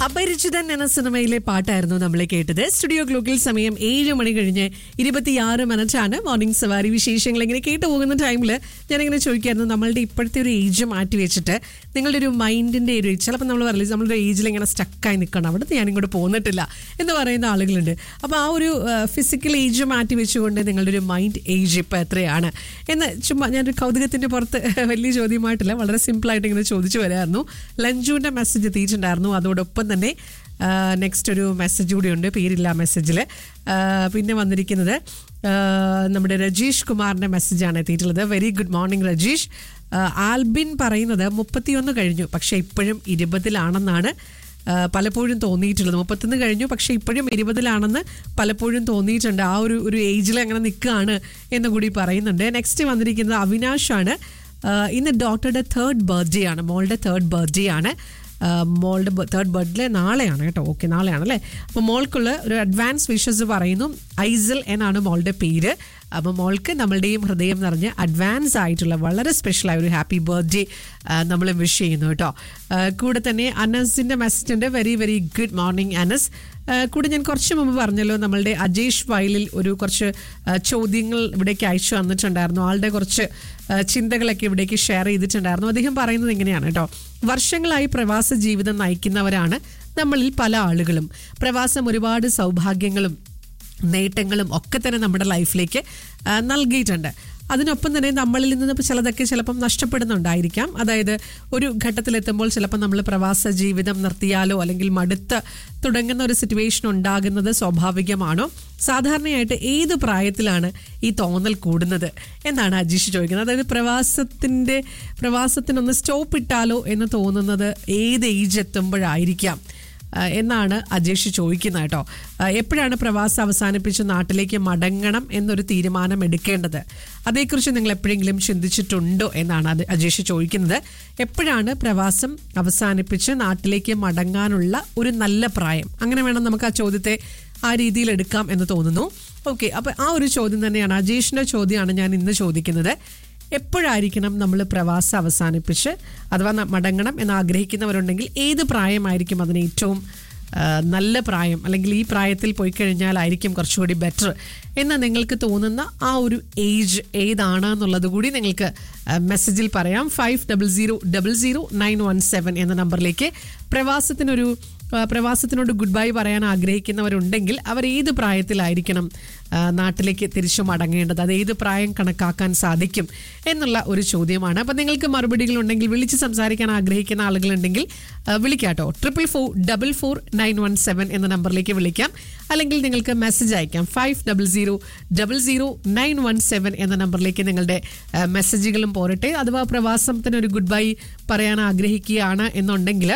അപരിചിതൻ എന്ന സിനിമയിലെ പാട്ടായിരുന്നു നമ്മൾ കേട്ടത് സ്റ്റുഡിയോ ഗ്ലോക്കിൽ സമയം ഏഴ് മണി കഴിഞ്ഞ് ഇരുപത്തിയാറ് മിനിറ്റാണ് മോർണിംഗ് സവാരി വിശേഷങ്ങൾ ഇങ്ങനെ കേട്ടു പോകുന്ന ടൈമിൽ ഞാനിങ്ങനെ ചോദിക്കായിരുന്നു നമ്മളുടെ ഇപ്പോഴത്തെ ഒരു ഏജ് മാറ്റി വെച്ചിട്ട് നിങ്ങളുടെ ഒരു മൈൻഡിന്റെ ഒരു ചിലപ്പോൾ നമ്മൾ പറയില്ല നമ്മളുടെ ഏജിൽ ഇങ്ങനെ സ്റ്റക്കായി നിൽക്കണം അവിടുത്തെ ഞാൻ ഇങ്ങോട്ട് പോന്നിട്ടില്ല എന്ന് പറയുന്ന ആളുകളുണ്ട് അപ്പോൾ ആ ഒരു ഫിസിക്കൽ ഏജ് മാറ്റി വെച്ചുകൊണ്ട് നിങ്ങളുടെ ഒരു മൈൻഡ് ഏജ് ഇപ്പോൾ എത്രയാണ് എന്ന് ചുമ്മാ ഞാനൊരു കൗതുകത്തിന്റെ പുറത്ത് വലിയ ചോദ്യമായിട്ടില്ല വളരെ സിമ്പിളായിട്ട് ഇങ്ങനെ ചോദിച്ചു വരായിരുന്നു ലഞ്ചുവിന്റെ മെസ്സേജ് എത്തിയിട്ടുണ്ടായിരുന്നു അതോടൊപ്പം തന്നെ നെക്സ്റ്റ് ഒരു മെസ്സേജ് കൂടിയുണ്ട് പേരില്ല മെസ്സേജിൽ പിന്നെ വന്നിരിക്കുന്നത് ആ, നമ്മുടെ രജീഷ് കുമാറിന്റെ മെസ്സേജാണ് എത്തിയിട്ടുള്ളത് വെരി ഗുഡ് മോർണിംഗ് രജീഷ് ആ, ആൽബിൻ പറയുന്നത് മുപ്പത്തിയൊന്ന് കഴിഞ്ഞു പക്ഷേ ഇപ്പോഴും ഇരുപതിലാണെന്നാണ് ആ, പലപ്പോഴും തോന്നിയിട്ടുള്ളത് മുപ്പത്തൊന്ന് കഴിഞ്ഞു പക്ഷെ ഇപ്പോഴും ഇരുപതിലാണെന്ന് പലപ്പോഴും തോന്നിയിട്ടുണ്ട് ആ ഒരു ഒരു ഏജിൽ അങ്ങനെ നിൽക്കുകയാണ് എന്ന് കൂടി പറയുന്നുണ്ട് നെക്സ്റ്റ് വന്നിരിക്കുന്നത് അവിനാഷാണ് ആ, ഇന്ന് ഡോക്ടറുടെ തേർഡ് ബർത്ത്ഡേ ആണ് മോളുടെ തേർഡ് ബർത്ത്ഡേ ആണ് ആ, മോളുടെ തേർഡ് ബർത്ത്ഡേ നാളെയാണ് കേട്ടോ ഓക്കെ നാളെയാണ് അല്ലേ അപ്പോൾ മോൾക്കുള്ള ഒരു അഡ്വാൻസ് വിഷസ് പറയുന്നു ഐസൽ എന്നാണ് മോളുടെ പേര് അപ്പോൾ മോൾക്ക് നമ്മളുടെയും ഹൃദയം നിറഞ്ഞ് അഡ്വാൻസ് ആയിട്ടുള്ള വളരെ സ്പെഷ്യലായ ഒരു ഹാപ്പി ബർത്ത്ഡേ നമ്മൾ വിഷ് ചെയ്യുന്നു കേട്ടോ ആ, കൂടെ തന്നെ അനസിൻ്റെ മെസ്സേജ് ഉണ്ട് very very good morning Anas ആ, കൂടെ ഞാൻ കുറച്ച് മുമ്പ് പറഞ്ഞല്ലോ നമ്മളുടെ അജേഷ് ഫയലിൽ ഒരു കുറച്ച് ആ, ചോദ്യങ്ങൾ ഇവിടേക്ക് അയച്ചു വന്നിട്ടുണ്ടായിരുന്നു ആളുടെ കുറച്ച് ആ, ചിന്തകളൊക്കെ ഇവിടേക്ക് ഷെയർ ചെയ്തിട്ടുണ്ടായിരുന്നു അദ്ദേഹം പറയുന്നത് ഇങ്ങനെയാണ് കേട്ടോ വർഷങ്ങളായി പ്രവാസ ജീവിതം നയിക്കുന്നവരാണ് നമ്മളിൽ പല ആളുകളും പ്രവാസം ഒരുപാട് സൗഭാഗ്യങ്ങളും നേട്ടങ്ങളും ഒക്കെ തന്നെ നമ്മുടെ ലൈഫിലേക്ക് ആ, നൽകിയിട്ടുണ്ട് അതിനൊപ്പം തന്നെ നമ്മളിൽ നിന്ന് ഇപ്പോൾ ചിലതൊക്കെ ചിലപ്പം നഷ്ടപ്പെടുന്നുണ്ടായിരിക്കാം അതായത് ഒരു ഘട്ടത്തിലെത്തുമ്പോൾ ചിലപ്പോൾ നമ്മൾ പ്രവാസ ജീവിതം നിർത്തിയാലോ അല്ലെങ്കിൽ മടുത്ത് തുടങ്ങുന്ന ഒരു സിറ്റുവേഷൻ ഉണ്ടാകുന്നത് സ്വാഭാവികമാണോ സാധാരണയായിട്ട് ഏത് പ്രായത്തിലാണ് ഈ തോന്നൽ കൂടുന്നത് എന്നാണ് അജീഷ് ചോദിക്കുന്നത് അതായത് പ്രവാസത്തിൻ്റെ പ്രവാസത്തിനൊന്ന് സ്റ്റോപ്പ് ഇട്ടാലോ എന്ന് തോന്നുന്നത് ഏത് ഏജ് എത്തുമ്പോഴായിരിക്കാം ആ, എന്നാണ് അജേഷ് ചോദിക്കുന്നത് കേട്ടോ ആ, എപ്പോഴാണ് പ്രവാസം അവസാനിപ്പിച്ച് നാട്ടിലേക്ക് മടങ്ങണം എന്നൊരു തീരുമാനം എടുക്കേണ്ടത് അതേക്കുറിച്ച് നിങ്ങൾ എപ്പോഴെങ്കിലും ചിന്തിച്ചിട്ടുണ്ടോ എന്നാണ് അത് അജേഷ് ചോദിക്കുന്നത് എപ്പോഴാണ് പ്രവാസം അവസാനിപ്പിച്ച് നാട്ടിലേക്ക് മടങ്ങാനുള്ള ഒരു നല്ല പ്രായം അങ്ങനെ വേണം നമുക്ക് ആ ചോദ്യത്തെ ആ രീതിയിൽ എടുക്കാം എന്ന് തോന്നുന്നു ഓക്കെ അപ്പൊ ആ ഒരു ചോദ്യം തന്നെയാണ് അജേഷിന്റെ ചോദ്യമാണ് ഞാൻ ഇന്ന് ചോദിക്കുന്നത് എപ്പോഴായിരിക്കണം നമ്മൾ പ്രവാസം അവസാനിപ്പിച്ച് അഥവാ ന- മടങ്ങണം എന്ന് ആഗ്രഹിക്കുന്നവരുണ്ടെങ്കിൽ ഏത് പ്രായമായിരിക്കും അതിന് ഏറ്റവും ആ, നല്ല പ്രായം അല്ലെങ്കിൽ ഈ പ്രായത്തിൽ പോയി കഴിഞ്ഞാലായിരിക്കും കുറച്ചുകൂടി ബെറ്റർ എന്ന് നിങ്ങൾക്ക് തോന്നുന്ന ആ ഒരു ഏജ് ഏതാണ് എന്നുള്ളത് കൂടി നിങ്ങൾക്ക് ആ, മെസ്സേജിൽ പറയാം five double zero double zero nine one seven എന്ന നമ്പറിലേക്ക് പ്രവാസത്തിനൊരു ആ, പ്രവാസത്തിനോട് ഗുഡ് ബൈ പറയാൻ ആഗ്രഹിക്കുന്നവരുണ്ടെങ്കിൽ അവർ ഏത് പ്രായത്തിലായിരിക്കണം ആ, നാട്ടിലേക്ക് തിരിച്ചു മടങ്ങേണ്ടത് അത് ഏത് പ്രായം കണക്കാക്കാൻ സാധിക്കും എന്നുള്ള ഒരു ചോദ്യമാണ് അപ്പം നിങ്ങൾക്ക് മറുപടികൾ ഉണ്ടെങ്കിൽ വിളിച്ച് സംസാരിക്കാൻ ആഗ്രഹിക്കുന്ന ആളുകളുണ്ടെങ്കിൽ ആ, വിളിക്കാട്ടോ triple four double four nine one seven എന്ന നമ്പറിലേക്ക് വിളിക്കാം അല്ലെങ്കിൽ നിങ്ങൾക്ക് മെസ്സേജ് അയക്കാം five double zero double zero nine one seven എന്ന നമ്പറിലേക്ക് നിങ്ങളുടെ ആ, മെസ്സേജുകളും പോരട്ടെ അഥവാ പ്രവാസത്തിന് ഒരു ഗുഡ് ബൈ പറയാൻ ആഗ്രഹിക്കുകയാണ് എന്നുണ്ടെങ്കിൽ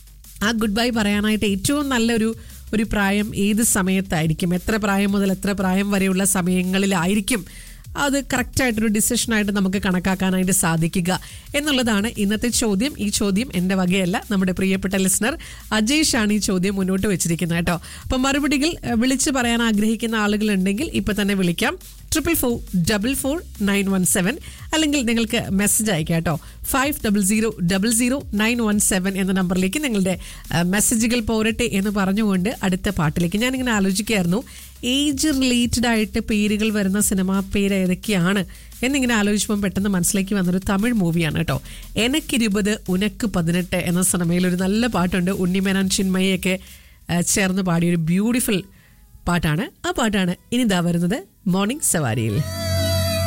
ആ ഗുഡ് ബൈ പറയാനായിട്ട് ഏറ്റവും നല്ലൊരു ഒരു പ്രായം ഏത് സമയത്തായിരിക്കും എത്ര പ്രായം മുതൽ എത്ര പ്രായം വരെയുള്ള സമയങ്ങളിലായിരിക്കും അത് കറക്റ്റായിട്ടൊരു ഡിസിഷനായിട്ട് നമുക്ക് കണക്കാക്കാനായിട്ട് സാധിക്കുക എന്നുള്ളതാണ് ഇന്നത്തെ ചോദ്യം ഈ ചോദ്യം എൻ്റെ വകയല്ല നമ്മുടെ പ്രിയപ്പെട്ട ലിസണർ അജേഷ് ആണ് ഈ ചോദ്യം മുന്നോട്ട് വെച്ചിരിക്കുന്നത് കേട്ടോ അപ്പം മറുപടികൾ ഏഹ്, വിളിച്ച് പറയാൻ ആഗ്രഹിക്കുന്ന ആളുകളുണ്ടെങ്കിൽ ഇപ്പം തന്നെ വിളിക്കാം triple four double four nine one seven അല്ലെങ്കിൽ നിങ്ങൾക്ക് മെസ്സേജ് അയക്കാം കേട്ടോ five double zero double zero nine one seven എന്ന നമ്പറിലേക്ക് നിങ്ങളുടെ ആ, മെസ്സേജുകൾ പോരട്ടെ എന്ന് പറഞ്ഞുകൊണ്ട് അടുത്ത പാട്ടിലേക്ക് ഞാനിങ്ങനെ ആലോചിക്കുകയായിരുന്നു ഏജ് റിലേറ്റഡ് ആയിട്ട് പേരുകൾ വരുന്ന സിനിമാ പേര് ഏതൊക്കെയാണ് എന്നിങ്ങനെ ആലോചിച്ചപ്പോൾ പെട്ടെന്ന് മനസ്സിലേക്ക് വന്നൊരു തമിഴ് മൂവിയാണ് കേട്ടോ എനക്കിരുപത് ഉനക്ക് പതിനെട്ട് എന്ന സിനിമയിൽ ഒരു നല്ല പാട്ടുണ്ട് ഉണ്ണിമേനൻ ചിന്മയൊക്കെ ആ, ചേർന്ന് പാടിയ ഒരു ബ്യൂട്ടിഫുൾ പാട്ടാണ് ആ പാട്ടാണ് ഇനി ഇതാ വരുന്നത് മോർണിംഗ് സവാരിയിൽ